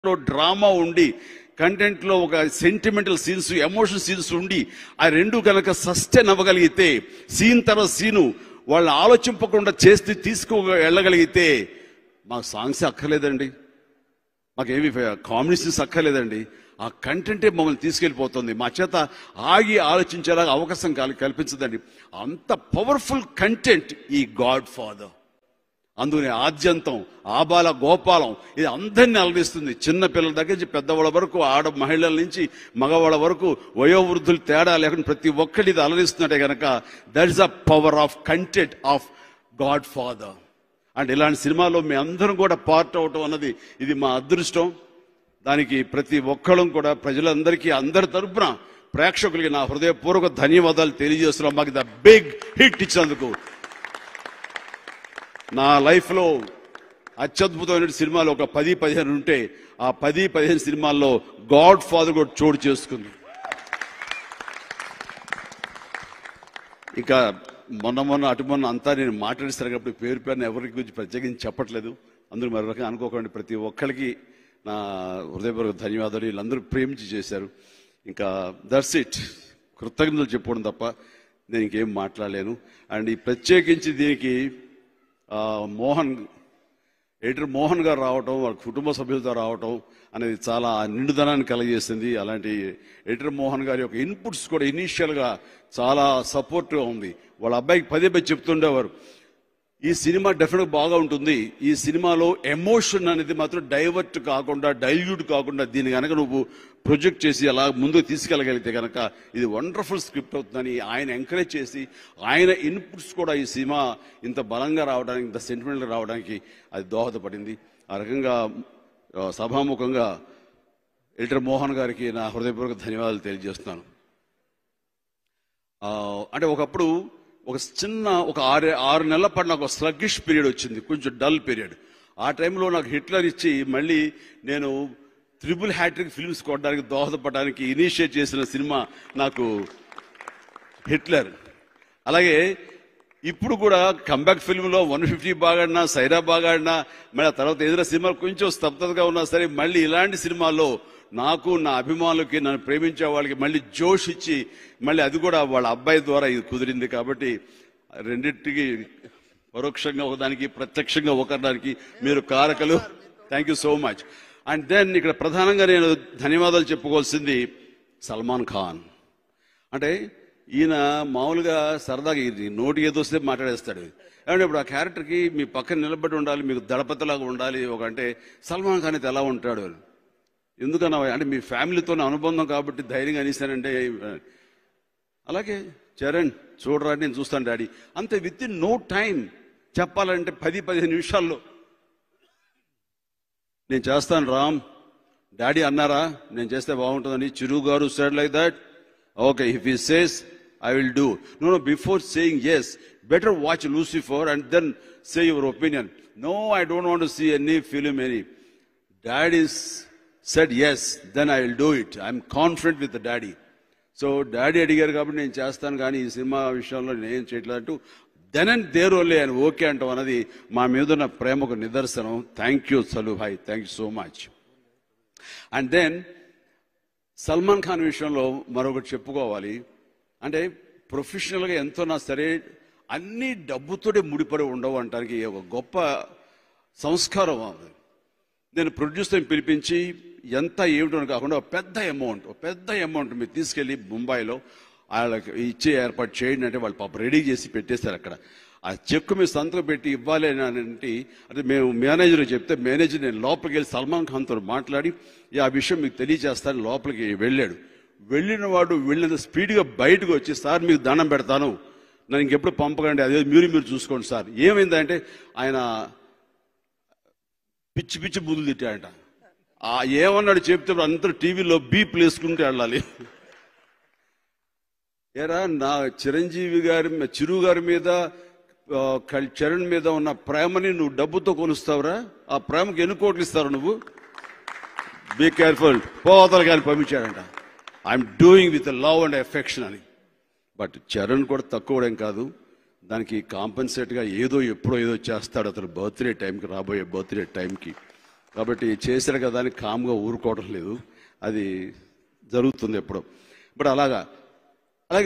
లో డ్రామా ఉండి కంటెంట్ లో ఒక సెంటిమెంటల్ సీన్స్ ఎమోషన్ సీన్స్ ఉండి ఆ రెండు కనుక సస్టైన్ అవ్వగలిగితే సీన్ తర్వాత సీను వాళ్ళని ఆలోచింపకుండా చేస్తే తీసుకో వెళ్ళగలిగితే మాకు సాంగ్స్ అక్కర్లేదండి మాకేమి కామెడీ సీన్స్ అక్కర్లేదండి ఆ కంటెంటే మమ్మల్ని తీసుకెళ్ళిపోతుంది మా చేత ఆగి ఆలోచించేలాగా అవకాశం కల్- కల్పించదండి అంత పవర్ఫుల్ కంటెంట్ ఈ గాడ్ ఫాదర్ అందుకని ఆద్యంతం ఆబాల గోపాలం ఇది అందరినీ అలరిస్తుంది చిన్న పిల్లల దగ్గర నుంచి పెద్దవాళ్ళ వరకు ఆడ మహిళల నుంచి మగవాళ్ళ వరకు వయోవృద్ధులు తేడా లేకుండా ప్రతి ఒక్కటి ఇది అలరిస్తున్నట్టే కనుక that is a power of content of Godfather and ఇలాంటి సినిమాలో మీ అందరం కూడా పార్ట్ అవటం అన్నది ఇది మా అదృష్టం దానికి ప్రతి ఒక్కళ్ళం కూడా ప్రజలందరికీ అందరి తరపున ప్రేక్షకులకి నా హృదయపూర్వక ధన్యవాదాలు తెలియజేస్తున్నాం మాకు ద బిగ్ హిట్ ఇచ్చినందుకు నా లైఫ్లో అత్యద్భుతమైన సినిమాలు ఒక పది పదిహేను ఉంటే ఆ పది పదిహేను సినిమాల్లో గాడ్ ఫాదర్ కూడా చోటు చేసుకుంది ఇంకా మొన్న మొన్న అటు మొన్న అంతా నేను మాట్లాడిస్తారు కాబట్టి పేరు పేరున ఎవరి గురించి ప్రత్యేకించి చెప్పట్లేదు అందరూ మరో రకంగా అనుకోకండి ప్రతి ఒక్కరికి నా హృదయపూర్వక ధన్యవాదాలు వీళ్ళందరూ ప్రేమించి చేశారు ఇంకా దట్స్ ఇట్ కృతజ్ఞతలు చెప్పుకోవడం తప్ప నేను ఇంకేం మాట్లాడలేను అండ్ ఈ ప్రత్యేకించి దీనికి ఆ, మోహన్ ఎడిటర్ మోహన్ గారు రావటం వాళ్ళ కుటుంబ సభ్యులతో రావటం అనేది చాలా నిండుదనాన్ని కలగజేసింది అలాంటి ఎడిటర్ మోహన్ గారి యొక్క ఇన్పుట్స్ కూడా ఇనీషియల్ గా చాలా సపోర్ట్గా ఉంది వాళ్ళ అబ్బాయికి పదే పదే చెప్తుండేవారు ఈ సినిమా డెఫినెట్ బాగా ఉంటుంది ఈ సినిమాలో ఎమోషన్ అనేది మాత్రం డైవర్ట్ కాకుండా డైల్యూట్ కాకుండా దీన్ని కనుక నువ్వు ప్రొజెక్ట్ చేసి అలా ముందుకు తీసుకెళ్ళగలిగితే కనుక ఇది వండర్ఫుల్ స్క్రిప్ట్ అవుతుందని ఆయన ఎంకరేజ్ చేసి ఆయన ఇన్పుట్స్ కూడా ఈ సినిమా ఇంత బలంగా రావడానికి ఇంత సెంటిమెంట్గా రావడానికి అది దోహదపడింది ఆ రకంగా ఆ, సభాముఖంగా ఎడిటర్ మోహన్ గారికి నా హృదయపూర్వక ధన్యవాదాలు తెలియజేస్తున్నాను ఆ, అంటే ఒకప్పుడు ఒక చిన్న ఒక ఆరు ఆరు నెలల పాటు నాకు స్లగ్గిష్ పీరియడ్ వచ్చింది కొంచెం డల్ పీరియడ్ ఆ టైంలో నాకు హిట్లర్ ఇచ్చి మళ్ళీ నేను త్రిబుల్ హ్యాట్రిక్ ఫిల్మ్స్ కొట్టడానికి దోహదపడడానికి ఇనిషియేట్ చేసిన సినిమా నాకు హిట్లర్ అలాగే ఇప్పుడు కూడా కంబ్యాక్ ఫిల్మ్ లో వన్ ఫిఫ్టీ బాగాడినా సైరా బాగాడినా మళ్ళీ ఆ తర్వాత ఏదైనా సినిమాలు కొంచెం స్తబ్దతగా ఉన్నా సరే మళ్ళీ ఇలాంటి సినిమాల్లో నాకు నా అభిమానులకి నన్ను ప్రేమించే వాళ్ళకి మళ్ళీ జోష్ ఇచ్చి మళ్ళీ అది కూడా వాళ్ళ అబ్బాయి ద్వారా ఇది కుదిరింది కాబట్టి రెండింటికి పరోక్షంగా ఒకదానికి ప్రత్యక్షంగా ఒకదానికి మీరు కారకలు thank you so much and then ఇక్కడ ప్రధానంగా నేను ధన్యవాదాలు చెప్పుకోవాల్సింది సల్మాన్ ఖాన్ అంటే ఈయన మామూలుగా సరదాగా ఇది నోటి ఏదో వస్తే మాట్లాడేస్తాడు ఏమంటే ఇప్పుడు ఆ క్యారెక్టర్కి మీ పక్కన నిలబడి ఉండాలి మీకు దళపతిలాగా ఉండాలి ఒక అంటే సల్మాన్ ఖాన్ అయితే ఎలా ఉంటాడు అని ఎందుకన్నా అంటే మీ ఫ్యామిలీతో అనుబంధం కాబట్టి ధైర్యంగా అనేసానంటే అలాగే చరణ్ చూడరా నేను చూస్తాను డాడీ అంతే విత్ ఇన్ నో టైం చెప్పాలంటే పది పదిహేను నిమిషాల్లో నేను చేస్తాను రామ్ డాడీ అన్నారా నేను చేస్తే బాగుంటుందని Chiru garu said like that okay if he says I will do no no before saying yes better watch Lucifer and then say your opinion no I don't want see any film any daddy said yes then I will do it I'm confident with daddy so daddy అడిగారు కాబట్టి నేను చేస్తాను కానీ ఈ cinema విషయంలో నేను చేయట్లేదు అంటూ దెన్ అండ్ దేర్ ఓన్లీ ఆయన ఓకే అంటాం అన్నది మా మీద ఉన్న ప్రేమకు నిదర్శనం thank you Sallu bhai thank you so much and then Salman Khan విషయంలో మరొకటి చెప్పుకోవాలి అంటే ప్రొఫెషనల్గా ఎంతోనా సరే అన్ని డబ్బుతోనే ముడిపడి ఉండవు అంటానికి ఒక గొప్ప సంస్కారం అది నేను ప్రొడ్యూసర్ని పిలిపించి ఎంత ఏమిటో కాకుండా ఒక పెద్ద అమౌంట్ ఒక పెద్ద అమౌంట్ మీరు తీసుకెళ్లి ముంబైలో వాళ్ళకి ఇచ్చే ఏర్పాటు చేయండి అంటే వాళ్ళు పాప రెడీ చేసి పెట్టేశారు అక్కడ ఆ చెక్ మీరు సంతకం పెట్టి ఇవ్వాలి అని అంటే అంటే మేము మేనేజర్ చెప్తే మేనేజర్ నేను లోపలికి వెళ్ళి సల్మాన్ ఖాన్తో మాట్లాడి "ఈ ఆ విషయం మీకు తెలియజేస్తాను లోపలికి వెళ్ళాడు వెళ్ళిన వాడు వెళ్ళిన స్పీడ్గా బయటకు వచ్చి సార్ మీకు దండం పెడతాను నన్ను ఇంకెప్పుడు పంపకండి అదే మీరు మీరు చూసుకోండి సార్ ఏమైందంటే ఆయన పిచ్చి పిచ్చి బుద్ధులు తిట్టాడంట ఆ ఏమన్నాడు చెప్తే అందరూ టీవీలో బీప్ వేసుకుంటూ వెళ్ళాలి ఏరా నా చిరంజీవి గారి మీ- చిరు గారి మీద ఆ, కల్- చరణ్ మీద ఉన్న ప్రేమని నువ్వు డబ్బుతో కొలుస్తావురా ఆ ప్రేమకి ఎన్ని కోట్లు ఇస్తారు నువ్వు బీ కేర్ఫుల్ పోతలు కానీ పంపించాడంట I'm doing with love and affection అని బట్ చరణ్ కూడా తక్కువడేం కాదు దానికి కాంపన్సేట్గా ఏదో ఎప్పుడో ఏదో చేస్తాడు అతను బర్త్డే టైంకి రాబోయే బర్త్డే టైంకి కాబట్టి చేశారు కదా అని కామ్గా ఊరుకోవడం లేదు అది జరుగుతుంది ఎప్పుడు బట్ అలాగా